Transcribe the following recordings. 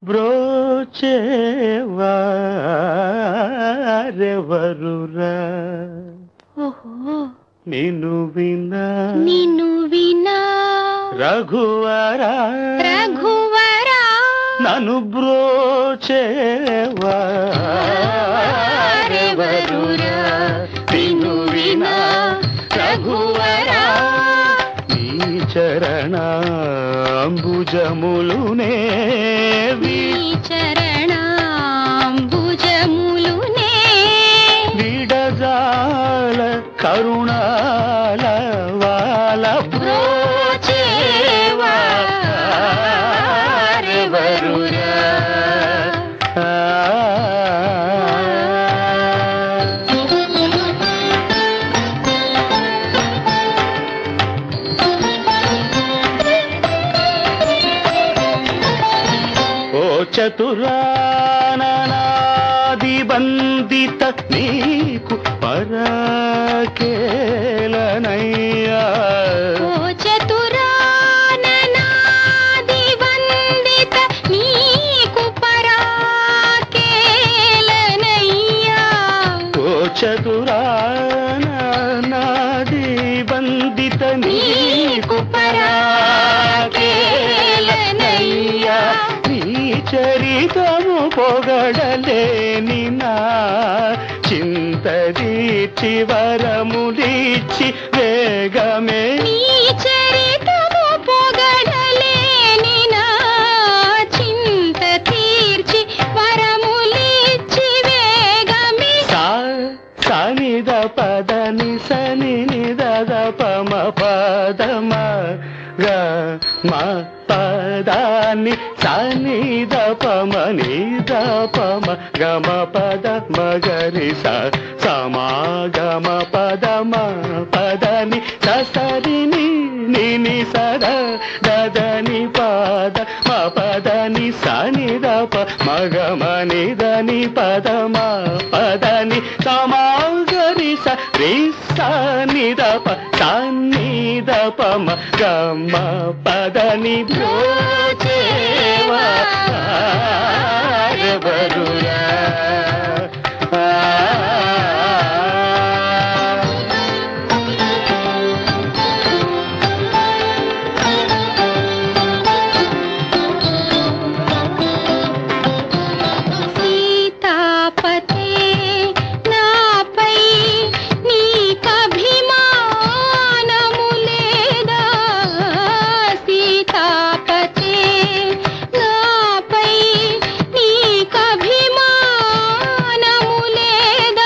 బ్రోచేవారెవరురా ఓహో నిన్ను వినా నిన్ను వినా రఘువరా రఘువరా నన్ను బ్రోచేవారెవరురా నిన్ను వినా రఘువరా నీ చరణాంబుజములునే నీ చరణాంబుజములునే విడజాల కరుణాల వాల బ్రోచేవారెవరురా ఆ. ఓ చతురానాది బందిత నీకు పరాకేలనయ్యా ఓ చతురాననాది వందిత నీకు పరాకేలనయ్యా ఓ చతురానాది బందిత నీకు పరాకేలనయ్యా నీ చరితము పొగడలేని నా చింత దీచి వరములిచ్చి వేగమే నీ చరితము పొగడలేని నా చింత తీర్చి వరములిచ్చి వేగమి సా సనిద పదని సని నిదద పమ పదమ గ మ పదాన్ని సనిద పమ నిద పమ గమ పద మగరి స సమాగమ పదమ పదని ససరిని నిని సద దదని పద మ పదని సనిద ప మగమని దని పదమ పదని సమాగరి స రి సనిద ప సన్నిద పమ గమ పదని బ్రోచేవా ఎవరురా సీతాపతే నాపై నీకభిమానము లేదా సీతాపతే నాపై నీకభిమానము లేదా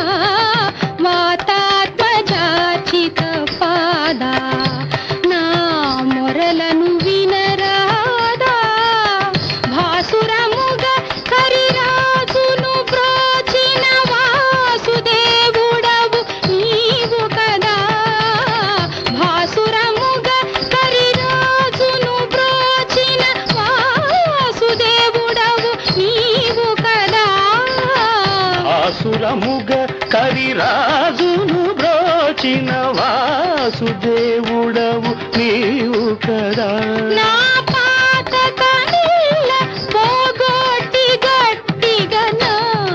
వాతాత్మజాచిత పాదా నా మొరలను వినరాదా భాసురముగ కరిరాజును బ్రోచిన వాసుదేవుడవు నీవు కదా భాసురముగ కరిరాజును బ్రోచిన వాసుదేవుడవు నీవు కదా ఆసురముగ కరిరాజును బ్రోచిన వాసుదేవుడవు నీవు కదా నా పాతకనిల్ల పోగొట్టి గట్టిగా నా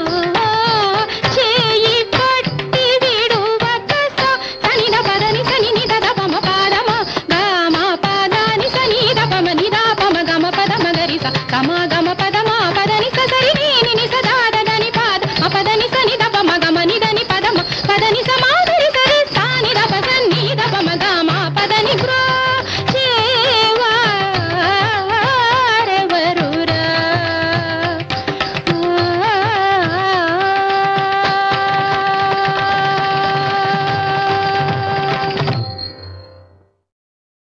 చేయి పట్టి విడువక స తనిన పదని సని నిద పమ పాదమ గమ పదని సని పమ నిద పమ గమ పద మగరి స గమ